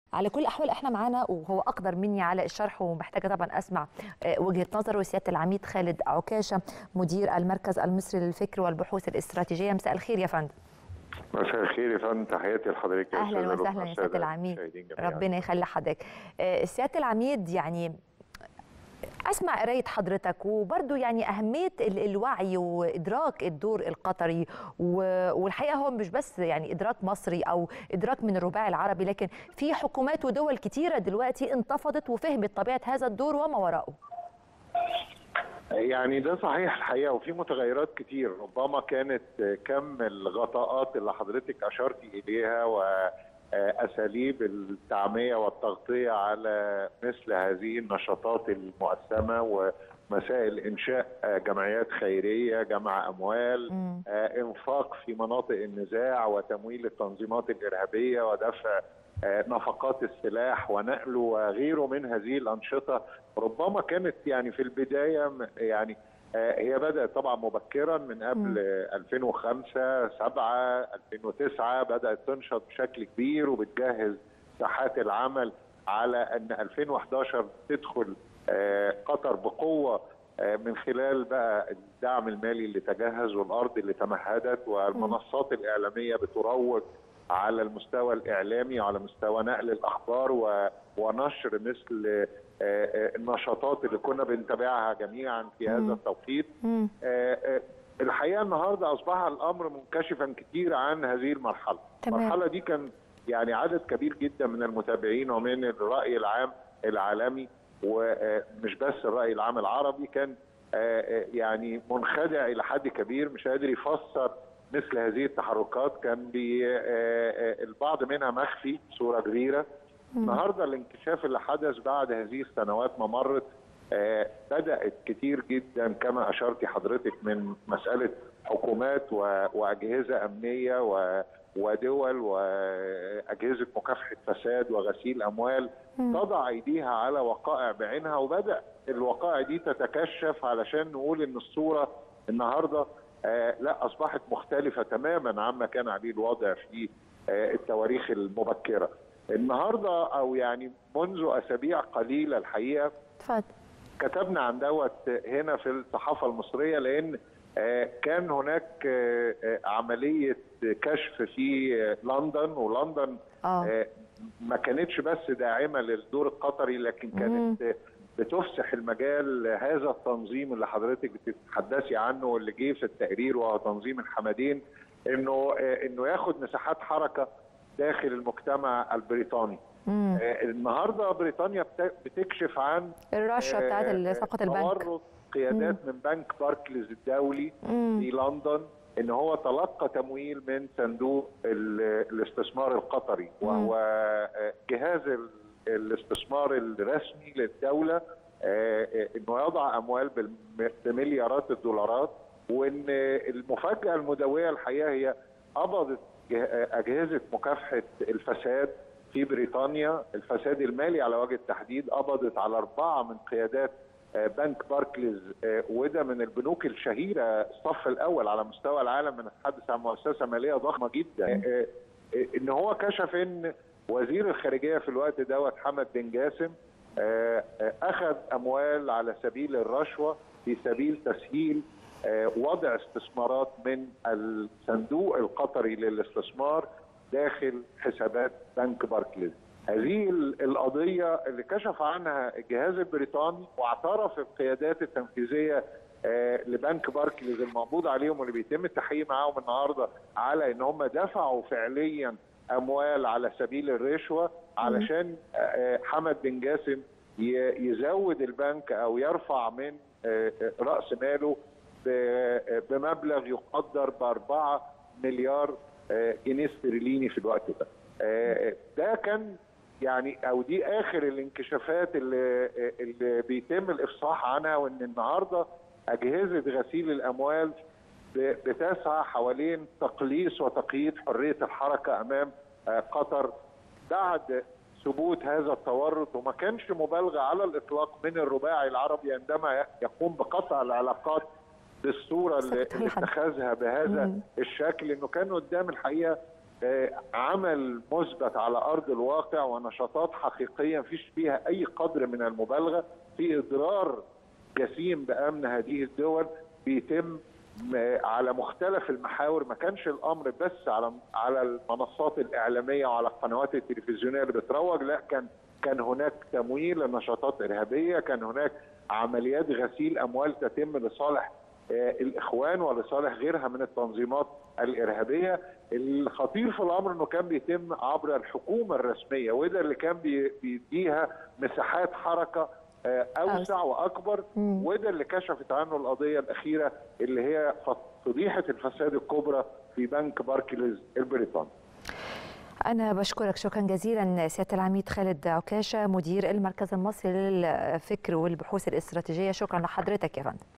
على كل الاحوال احنا معانا وهو اقدر مني على الشرح ومحتاجه طبعا اسمع وجهه نظره سياده العميد خالد عكاشه مدير المركز المصري للفكر والبحوث الاستراتيجيه مساء الخير يا فندم مساء الخير يا فندم تحياتي لحضرتك يا اهلا وسهلا يا سياده العميد ربنا يخلي حضرتك سياده العميد يعني اسمع قرايه حضرتك وبرده يعني اهميه الوعي وادراك الدور القطري والحقيقه هو مش بس يعني ادراك مصري او ادراك من الرباعي العربي لكن في حكومات ودول كتيره دلوقتي انتفضت وفهمت طبيعه هذا الدور وما وراءه يعني ده صحيح الحقيقه وفي متغيرات كتير ربما كانت كم الغطاءات اللي حضرتك اشرتي اليها و اساليب التعميه والتغطيه على مثل هذه النشاطات المؤسسمه ومسائل انشاء جمعيات خيريه جمع اموال م. انفاق في مناطق النزاع وتمويل التنظيمات الارهابيه ودفع نفقات السلاح ونقله وغيره من هذه الانشطه ربما كانت يعني في البدايه يعني هي بدات طبعا مبكرا من قبل م. 2005 7 2009 بدات تنشط بشكل كبير وبتجهز ساحات العمل على ان 2011 تدخل قطر بقوه من خلال بقى الدعم المالي اللي تجهز والارض اللي تمهدت والمنصات الاعلاميه بتروج على المستوى الاعلامي وعلى مستوى نقل الاخبار ونشر مثل النشاطات اللي كنا بنتابعها جميعا في هذا التوقيت الحقيقه النهارده اصبح الامر منكشفا كتير عن هذه المرحله تمام. المرحله دي كان يعني عدد كبير جدا من المتابعين ومن الراي العام العالمي ومش بس الراي العام العربي كان يعني منخدع الى حد كبير مش قادر يفسر مثل هذه التحركات كان البعض منها مخفي صوره كبيره النهارده الانكشاف اللي حدث بعد هذه السنوات ما مرت آه بدات كتير جدا كما اشرتي حضرتك من مساله حكومات واجهزه امنيه ودول واجهزه مكافحه فساد وغسيل اموال تضع ايديها على وقائع بعينها وبدا الوقائع دي تتكشف علشان نقول ان الصوره النهارده آه لا اصبحت مختلفه تماما عما كان عليه الوضع في آه التواريخ المبكره. النهارده او يعني منذ اسابيع قليله الحقيقه اتفضل كتبنا عن دوت هنا في الصحافه المصريه لان كان هناك عمليه كشف في لندن ولندن آه. ما كانتش بس داعمه للدور القطري لكن كانت مم. بتفسح المجال هذا التنظيم اللي حضرتك بتتحدثي عنه واللي جه في التقرير وهو تنظيم الحمدين انه انه ياخد مساحات حركه داخل المجتمع البريطاني مم. آه النهارده بريطانيا بتكشف عن الرشه آه بتاعت صفقه البنك تورط قيادات مم. من بنك باركليز الدولي مم. في لندن ان هو تلقى تمويل من صندوق الاستثمار القطري وهو آه جهاز الاستثمار الرسمي للدوله انه يضع اموال بمليارات الدولارات وان المفاجاه المدويه الحقيقه هي قبضت اجهزه مكافحه الفساد في بريطانيا الفساد المالي على وجه التحديد قبضت على اربعه من قيادات بنك باركليز وده من البنوك الشهيره الصف الاول على مستوى العالم من نتحدث عن مؤسسه ماليه ضخمه جدا ان هو كشف ان وزير الخارجيه في الوقت دوت حمد بن جاسم اخذ اموال على سبيل الرشوه في سبيل تسهيل وضع استثمارات من الصندوق القطري للاستثمار داخل حسابات بنك باركليز هذه القضية اللي كشف عنها الجهاز البريطاني واعترف القيادات التنفيذية لبنك باركليز المقبوض عليهم واللي بيتم التحقيق معاهم النهارده على ان هم دفعوا فعليا اموال على سبيل الرشوه علشان حمد بن جاسم يزود البنك او يرفع من راس ماله بمبلغ يقدر ب 4 مليار جنيه استرليني في الوقت ده. ده كان يعني او دي اخر الانكشافات اللي اللي بيتم الافصاح عنها وان النهارده اجهزه غسيل الاموال بتسعى حوالين تقليص وتقييد حريه الحركه امام قطر بعد ثبوت هذا التورط وما كانش مبالغه على الاطلاق من الرباعي العربي عندما يقوم بقطع العلاقات بالصوره اللي اتخذها بهذا الشكل انه كان قدام الحقيقه عمل مثبت على ارض الواقع ونشاطات حقيقيه مفيش فيها اي قدر من المبالغه في اضرار جسيم بامن هذه الدول بيتم على مختلف المحاور ما كانش الامر بس على على المنصات الاعلاميه وعلى القنوات التلفزيونيه اللي بتروج لا كان كان هناك تمويل لنشاطات ارهابيه كان هناك عمليات غسيل اموال تتم لصالح الاخوان ولصالح غيرها من التنظيمات الارهابيه الخطير في الامر انه كان بيتم عبر الحكومه الرسميه وده اللي كان بيديها مساحات حركه اوسع واكبر وده اللي كشفت عنه القضيه الاخيره اللي هي فضيحه الفساد الكبرى في بنك باركليز البريطاني أنا بشكرك شكرا جزيلا سيادة العميد خالد عكاشة مدير المركز المصري للفكر والبحوث الاستراتيجية شكرا لحضرتك يا فندم